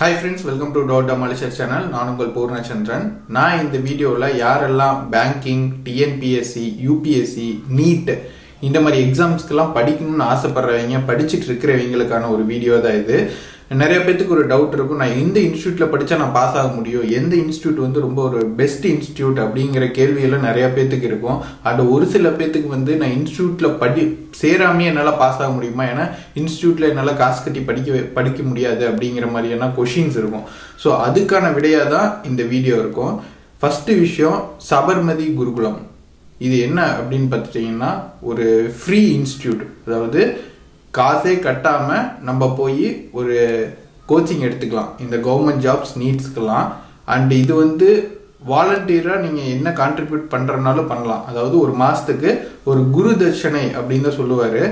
hi friends welcome to டோட் மலேசியர் channel நான் உங்கள் பூர்ணச்சந்திரன் நான் இந்த வீடியோவில் யாரெல்லாம் பேங்கிங் டிஎன்பிஎஸ்சி யூபிஎஸ்சி நீட் இந்த மாதிரி எக்ஸாம்ஸ்க்கெல்லாம் படிக்கணும்னு ஆசைப்படுறவங்க படிச்சுட்டு இருக்கிறவங்களுக்கான ஒரு வீடியோ தான் இது நிறைய பேத்துக்கு ஒரு டவுட் இருக்கும் நான் எந்த இன்ஸ்டியூட்ல படித்தா நான் பாஸ் ஆக முடியும் எந்த இன்ஸ்டியூட் வந்து ரொம்ப ஒரு பெஸ்ட் இன்ஸ்டியூட் அப்படிங்கிற கேள்வியெல்லாம் நிறைய பேத்துக்கு இருக்கும் அண்ட் ஒரு சில பேத்துக்கு வந்து நான் இன்ஸ்டியூட்ல படி சேராமே என்னால் பாஸ் ஆக முடியுமா ஏன்னா இன்ஸ்டியூட்ல என்னால் காசு கட்டி படிக்க படிக்க முடியாது அப்படிங்கிற மாதிரியான கொஷின்ஸ் இருக்கும் ஸோ அதுக்கான விடையாக தான் இந்த வீடியோ இருக்கும் ஃபர்ஸ்ட் விஷயம் சபர்மதி குருகுலம் இது என்ன அப்படின்னு பார்த்துட்டிங்கன்னா ஒரு ஃப்ரீ இன்ஸ்டியூட் அதாவது காசே கட்டாம நம்ம போய் ஒரு கோச்சிங் எடுத்துக்கலாம் இந்த கவர்மெண்ட் ஜாப்ஸ் நீட்ஸ்க்கெல்லாம் அண்ட் இது வந்து வாலண்டியராக நீங்கள் என்ன கான்ட்ரிபியூட் பண்ணுறனாலும் பண்ணலாம் அதாவது ஒரு மாதத்துக்கு ஒரு குரு தட்சணை அப்படின்னு தான் சொல்லுவார்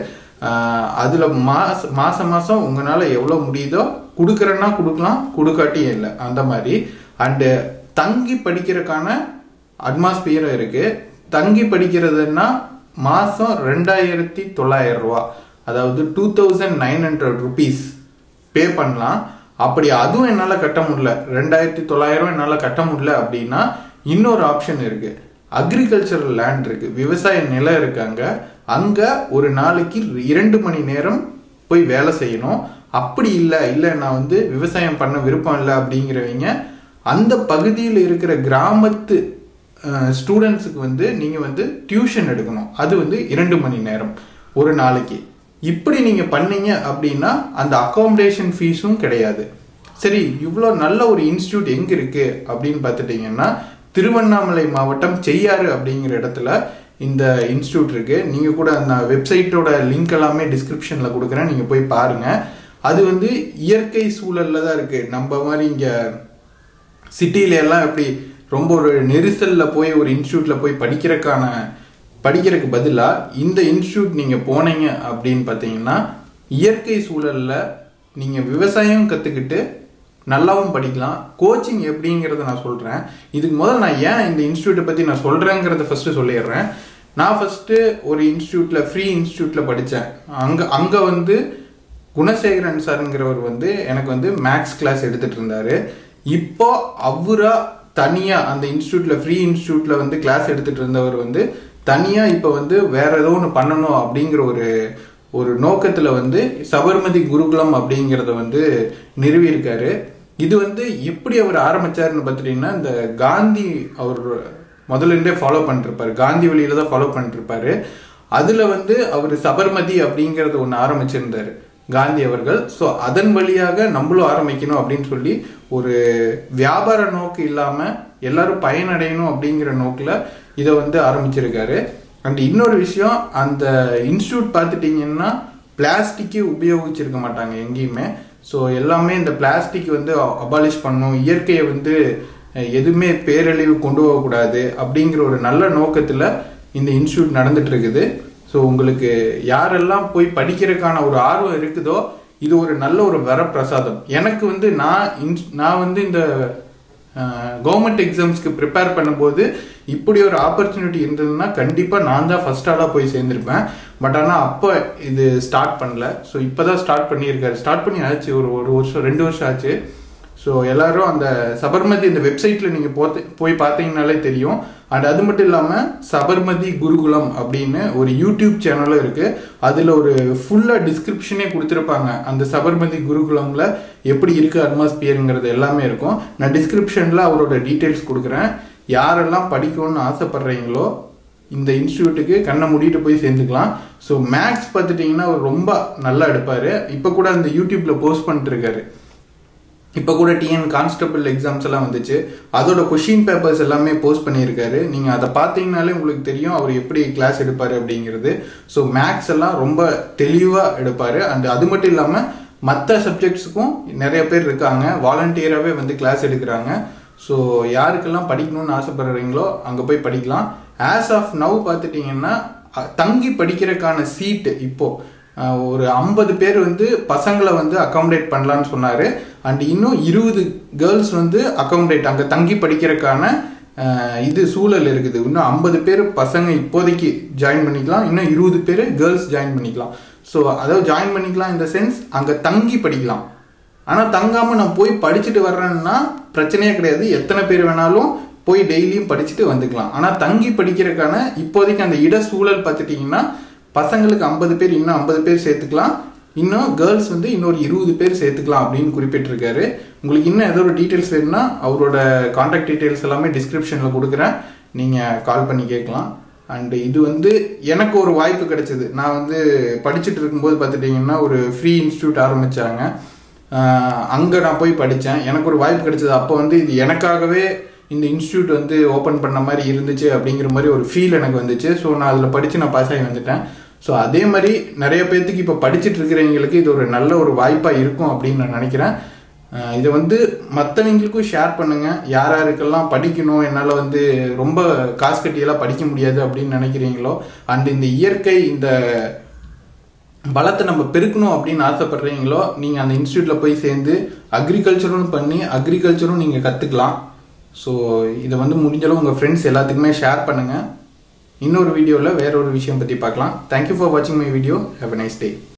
அதில் மாச மாதம் மாதம் உங்களால் எவ்வளோ முடியுதோ கொடுக்குறேன்னா கொடுக்கலாம் கொடுக்காட்டியும் இல்லை அந்த மாதிரி அண்டு தங்கி படிக்கிறதுக்கான அட்மாஸ்பியரும் இருக்குது தங்கி படிக்கிறதுன்னா மாதம் ரெண்டாயிரத்தி தொள்ளாயிரம் ரூபா அதாவது two thousand nine hundred rupees pay பண்ணலாம் அப்படி அதுவும் என்னால் கட்ட முடியல ரெண்டாயிரத்தி தொள்ளாயிரம் என்னால் கட்ட முடியல அப்படின்னா இன்னொரு ஆப்ஷன் இருக்கு அக்ரிகல்ச்சரல் லேண்ட் இருக்கு விவசாய நிலம் இருக்காங்க அங்க ஒரு நாளைக்கு இரண்டு மணி நேரம் போய் வேலை செய்யணும் அப்படி இல்லை இல்லை நான் வந்து விவசாயம் பண்ண விருப்பம் இல்லை அப்படிங்கிறவங்க அந்த பகுதியில் இருக்கிற கிராமத்து ஸ்டூடெண்ட்ஸுக்கு வந்து நீங்கள் வந்து டியூஷன் எடுக்கணும் அது வந்து இரண்டு மணி நேரம் ஒரு நாளைக்கு இப்படி நீங்கள் பண்ணீங்க அப்படின்னா அந்த அக்காமடேஷன் ஃபீஸும் கிடையாது சரி இவ்வளோ நல்ல ஒரு இன்ஸ்டியூட் எங்கே இருக்கு அப்படின்னு பார்த்துட்டிங்கன்னா திருவண்ணாமலை மாவட்டம் செய்யாறு அப்படிங்கிற இடத்துல இந்த இன்ஸ்டியூட் இருக்கு நீங்கள் கூட அந்த வெப்சைட்டோட லிங்க் எல்லாமே டிஸ்கிரிப்ஷனில் கொடுக்குறேன் நீங்கள் போய் பாருங்க அது வந்து இயற்கை சூழல்ல தான் இருக்கு நம்ம மாதிரி இங்கே சிட்டியில எல்லாம் எப்படி ரொம்ப ஒரு நெரிசலில் போய் ஒரு இன்ஸ்டியூட்ல போய் படிக்கிறதுக்கான படிக்கிறதுக்கு பதிலாக இந்த இன்ஸ்டியூட் நீங்கள் போனீங்க அப்படின்னு பார்த்தீங்கன்னா இயற்கை சூழலில் நீங்கள் விவசாயம் கற்றுக்கிட்டு நல்லாவும் படிக்கலாம் கோச்சிங் எப்படிங்கிறத நான் சொல்கிறேன் இதுக்கு முதல்ல நான் ஏன் இந்த இன்ஸ்டியூட்டை பற்றி நான் சொல்கிறேங்கிறத ஃபஸ்ட்டு சொல்லிடுறேன் நான் ஃபஸ்ட்டு ஒரு இன்ஸ்டியூட்டில் ஃப்ரீ இன்ஸ்டியூட்டில் படித்தேன் அங்கே அங்கே வந்து குணசேகரன் சாருங்கிறவர் வந்து எனக்கு வந்து மேக்ஸ் கிளாஸ் எடுத்துகிட்டு இருந்தார் இப்போ அவரா தனியாக அந்த இன்ஸ்டியூட்டில் ஃப்ரீ இன்ஸ்டியூட்டில் வந்து கிளாஸ் எடுத்துகிட்டு இருந்தவர் வந்து தனியாக இப்போ வந்து வேற ஏதோ ஒன்று பண்ணணும் அப்படிங்கிற ஒரு ஒரு நோக்கத்தில் வந்து சபர்மதி குருகுலம் அப்படிங்கிறத வந்து நிறுவியிருக்காரு இது வந்து எப்படி அவர் ஆரம்பிச்சாருன்னு பார்த்துட்டீங்கன்னா இந்த காந்தி அவர் முதல்ல இருந்தே ஃபாலோ பண்ணிருப்பாரு காந்தி வழியில தான் ஃபாலோ பண்ணிருப்பாரு அதுல வந்து அவர் சபர்மதி அப்படிங்கறத ஒன்று ஆரம்பிச்சிருந்தாரு காந்தி அவர்கள் ஸோ அதன் வழியாக நம்மளும் ஆரம்பிக்கணும் அப்படின்னு சொல்லி ஒரு வியாபார நோக்கு இல்லாம எல்லாரும் பயனடையணும் அப்படிங்கிற நோக்கில் இதை வந்து ஆரம்பிச்சிருக்காரு அண்ட் இன்னொரு விஷயம் அந்த இன்ஸ்டியூட் பார்த்துட்டிங்கன்னா பிளாஸ்டிக்கே உபயோகிச்சிருக்க மாட்டாங்க எங்கேயுமே ஸோ எல்லாமே இந்த பிளாஸ்டிக் வந்து அபாலிஷ் பண்ணும் இயற்கையை வந்து எதுவுமே பேரழிவு கொண்டு போகக்கூடாது அப்படிங்கிற ஒரு நல்ல நோக்கத்தில் இந்த இன்ஸ்டியூட் நடந்துட்டு இருக்குது ஸோ உங்களுக்கு யாரெல்லாம் போய் படிக்கிறதுக்கான ஒரு ஆர்வம் இருக்குதோ இது ஒரு நல்ல ஒரு வரப்பிரசாதம் எனக்கு வந்து நான் இன்ஸ் நான் வந்து இந்த கவர்மெண்ட் எக்ஸாம்ஸ்க்கு ப்ரிப்பேர் பண்ணும்போது இப்படி ஒரு ஆப்பர்ச்சுனிட்டி இருந்ததுன்னா கண்டிப்பாக நான் தான் ஃபர்ஸ்ட் ஆளாக போய் சேர்ந்துருப்பேன் பட் ஆனால் அப்போ இது ஸ்டார்ட் பண்ணல ஸோ இப்போ தான் ஸ்டார்ட் பண்ணியிருக்காரு ஸ்டார்ட் பண்ணி ஆச்சு ஒரு ஒரு வருஷம் ரெண்டு வருஷம் ஆச்சு ஸோ எல்லாரும் அந்த சபர்மதி இந்த வெப்சைட்டில் நீங்கள் போத்து போய் பார்த்தீங்கனாலே தெரியும் அண்ட் அது மட்டும் இல்லாமல் சபர்மதி குருகுலம் அப்படின்னு ஒரு யூடியூப் சேனலும் இருக்குது அதில் ஒரு ஃபுல்லாக டிஸ்கிரிப்ஷனே கொடுத்துருப்பாங்க அந்த சபர்மதி குருகுலமில் எப்படி இருக்குது அட்மாஸ்பியருங்கிறது எல்லாமே இருக்கும் நான் டிஸ்கிரிப்ஷனில் அவரோட டீட்டெயில்ஸ் கொடுக்குறேன் யாரெல்லாம் படிக்கணும்னு ஆசைப்படுறீங்களோ இந்த இன்ஸ்டியூட்டுக்கு கண்ணை மூடிட்டு போய் சேர்ந்துக்கலாம் ஸோ மேக்ஸ் பார்த்துட்டிங்கன்னா அவர் ரொம்ப நல்லா எடுப்பார் இப்போ கூட அந்த யூடியூப்பில் போஸ்ட் பண்ணிட்டு இருக்காரு இப்போ கூட டிஎன் கான்ஸ்டபிள் எக்ஸாம்ஸ் எல்லாம் வந்துச்சு அதோட கொஷின் பேப்பர்ஸ் எல்லாமே போஸ்ட் பண்ணியிருக்காரு நீங்கள் அதை பார்த்தீங்கனாலே உங்களுக்கு தெரியும் அவர் எப்படி கிளாஸ் எடுப்பார் அப்படிங்கிறது ஸோ மேக்ஸ் எல்லாம் ரொம்ப தெளிவாக எடுப்பார் அண்ட் அது மட்டும் இல்லாமல் மற்ற சப்ஜெக்ட்ஸுக்கும் நிறைய பேர் இருக்காங்க வாலண்டியராகவே வந்து கிளாஸ் எடுக்கிறாங்க ஸோ யாருக்கெல்லாம் படிக்கணும்னு ஆசைப்படுறீங்களோ அங்கே போய் படிக்கலாம் ஆஸ் ஆஃப் நவ் பார்த்துட்டிங்கன்னா தங்கி படிக்கிறதுக்கான சீட்டு இப்போது ஒரு ஐம்பது பேர் வந்து பசங்களை வந்து அக்காமடேட் பண்ணலான்னு சொன்னார் அண்ட் இன்னும் இருபது கேர்ள்ஸ் வந்து அக்காமடேட் அங்கே தங்கி படிக்கிறதுக்கான இது சூழல் இருக்குது இன்னும் ஐம்பது பேர் பசங்க இப்போதைக்கு ஜாயின் பண்ணிக்கலாம் இன்னும் இருபது பேர் கேர்ள்ஸ் ஜாயின் பண்ணிக்கலாம் ஸோ அதாவது ஜாயின் பண்ணிக்கலாம் இந்த சென்ஸ் அங்கே தங்கி படிக்கலாம் ஆனால் தங்காமல் நான் போய் படிச்சுட்டு வர்றேன்னா பிரச்சனையே கிடையாது எத்தனை பேர் வேணாலும் போய் டெய்லியும் படிச்சுட்டு வந்துக்கலாம் ஆனால் தங்கி படிக்கிறதுக்கான இப்போதைக்கு அந்த இட சூழல் பார்த்துட்டிங்கன்னா பசங்களுக்கு ஐம்பது பேர் இன்னும் ஐம்பது பேர் சேர்த்துக்கலாம் இன்னும் கேர்ள்ஸ் வந்து இன்னொரு இருபது பேர் சேர்த்துக்கலாம் அப்படின்னு குறிப்பிட்டிருக்காரு உங்களுக்கு இன்னும் ஏதோ ஒரு டீட்டெயில்ஸ் வேணும்னா அவரோட காண்டாக்ட் டீட்டெயில்ஸ் எல்லாமே டிஸ்கிரிப்ஷனில் கொடுக்குறேன் நீங்கள் கால் பண்ணி கேட்கலாம் அண்டு இது வந்து எனக்கு ஒரு வாய்ப்பு கிடைச்சது நான் வந்து படிச்சுட்டு இருக்கும்போது பார்த்துட்டிங்கன்னா ஒரு ஃப்ரீ இன்ஸ்டியூட் ஆரம்பித்தாங்க அங்கே நான் போய் படித்தேன் எனக்கு ஒரு வாய்ப்பு கிடைச்சது அப்போ வந்து இது எனக்காகவே இந்த இன்ஸ்டியூட் வந்து ஓப்பன் பண்ண மாதிரி இருந்துச்சு அப்படிங்கிற மாதிரி ஒரு ஃபீல் எனக்கு வந்துச்சு ஸோ நான் அதில் படித்து நான் பாஸ் ஆகி வந்துட்டேன் ஸோ அதே மாதிரி நிறைய பேர்த்துக்கு இப்போ படிச்சுட்டு இருக்கிறவங்களுக்கு இது ஒரு நல்ல ஒரு வாய்ப்பாக இருக்கும் அப்படின்னு நான் நினைக்கிறேன் இதை வந்து மற்றவங்களுக்கும் ஷேர் பண்ணுங்கள் யார் யாருக்கெல்லாம் படிக்கணும் என்னால் வந்து ரொம்ப காசு கட்டியெல்லாம் படிக்க முடியாது அப்படின்னு நினைக்கிறீங்களோ அண்ட் இந்த இயற்கை இந்த பலத்தை நம்ம பெருக்கணும் அப்படின்னு ஆசைப்படுறீங்களோ நீங்கள் அந்த இன்ஸ்டியூட்டில் போய் சேர்ந்து அக்ரிகல்ச்சரும் பண்ணி அக்ரிகல்ச்சரும் நீங்கள் கற்றுக்கலாம் ஸோ இதை வந்து முடிஞ்சளவு உங்கள் ஃப்ரெண்ட்ஸ் எல்லாத்துக்குமே ஷேர் பண்ணுங்கள் இன்னொரு வீடியோவில் வேற ஒரு விஷயம் பற்றி பார்க்கலாம் தேங்க்யூ ஃபார் வாட்சிங் my video have a nice day